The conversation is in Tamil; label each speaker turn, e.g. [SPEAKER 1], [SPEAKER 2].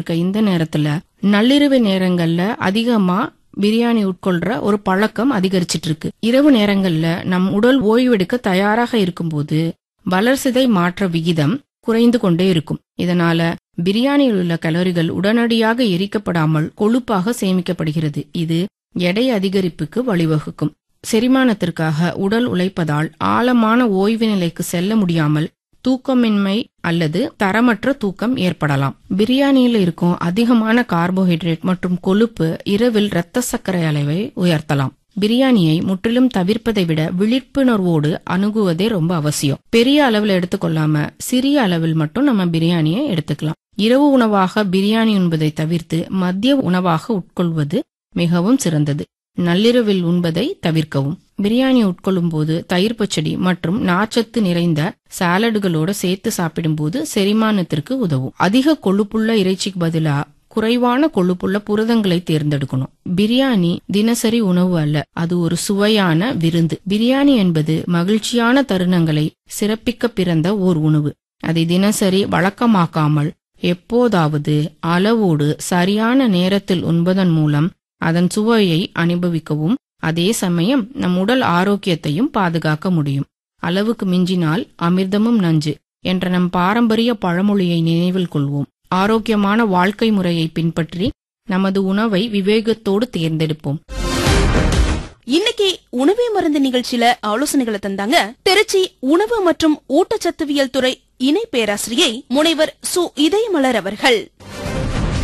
[SPEAKER 1] இருக்க இந்த நேரத்துல நள்ளிரவு நேரங்கள்ல அதிகமா பிரியாணி உட்கொள்ற ஒரு பழக்கம் அதிகரிச்சிட்டு இருக்கு இரவு நேரங்கள்ல நம் உடல் ஓய்வெடுக்க தயாராக இருக்கும்போது வளர்சிதை மாற்ற விகிதம் குறைந்து கொண்டே இருக்கும் இதனால பிரியாணியில் உள்ள கலோரிகள் உடனடியாக எரிக்கப்படாமல் கொழுப்பாக சேமிக்கப்படுகிறது இது எடை அதிகரிப்புக்கு வழிவகுக்கும் செரிமானத்திற்காக உடல் உழைப்பதால் ஆழமான ஓய்வு நிலைக்கு செல்ல முடியாமல் தூக்கமின்மை அல்லது தரமற்ற தூக்கம் ஏற்படலாம் பிரியாணியில் இருக்கும் அதிகமான கார்போஹைட்ரேட் மற்றும் கொழுப்பு இரவில் இரத்த சர்க்கரை அளவை உயர்த்தலாம் பிரியாணியை முற்றிலும் தவிர்ப்பதை விட விழிப்புணர்வோடு அணுகுவதே ரொம்ப அவசியம் பெரிய அளவில் எடுத்துக்கொள்ளாம சிறிய அளவில் மட்டும் நம்ம பிரியாணியை எடுத்துக்கலாம் இரவு உணவாக பிரியாணி உண்பதை தவிர்த்து மதிய உணவாக உட்கொள்வது மிகவும் சிறந்தது நள்ளிரவில் உண்பதை தவிர்க்கவும் பிரியாணி உட்கொள்ளும் போது தயிர் பச்சடி மற்றும் நார்ச்சத்து நிறைந்த சாலடுகளோட சேர்த்து சாப்பிடும்போது செரிமானத்திற்கு உதவும் அதிக கொழுப்புள்ள இறைச்சிக்கு பதிலா குறைவான கொழுப்புள்ள புரதங்களை தேர்ந்தெடுக்கணும் பிரியாணி தினசரி உணவு அல்ல அது ஒரு சுவையான விருந்து பிரியாணி என்பது மகிழ்ச்சியான தருணங்களை சிறப்பிக்க பிறந்த ஓர் உணவு அதை தினசரி வழக்கமாக்காமல் எப்போதாவது அளவோடு சரியான நேரத்தில் உண்பதன் மூலம் அதன் சுவையை அனுபவிக்கவும் அதே சமயம் நம் உடல் ஆரோக்கியத்தையும் பாதுகாக்க முடியும் அளவுக்கு மிஞ்சினால் அமிர்தமும் நஞ்சு என்ற நம் பாரம்பரிய பழமொழியை நினைவில் கொள்வோம் ஆரோக்கியமான வாழ்க்கை முறையை பின்பற்றி நமது உணவை விவேகத்தோடு தேர்ந்தெடுப்போம்
[SPEAKER 2] இன்னைக்கு உணவே மருந்து நிகழ்ச்சியில ஆலோசனைகளை தந்தாங்க திருச்சி உணவு மற்றும் ஊட்டச்சத்துவியல் துறை இணை பேராசிரியை முனைவர் சு இதயமலர் அவர்கள்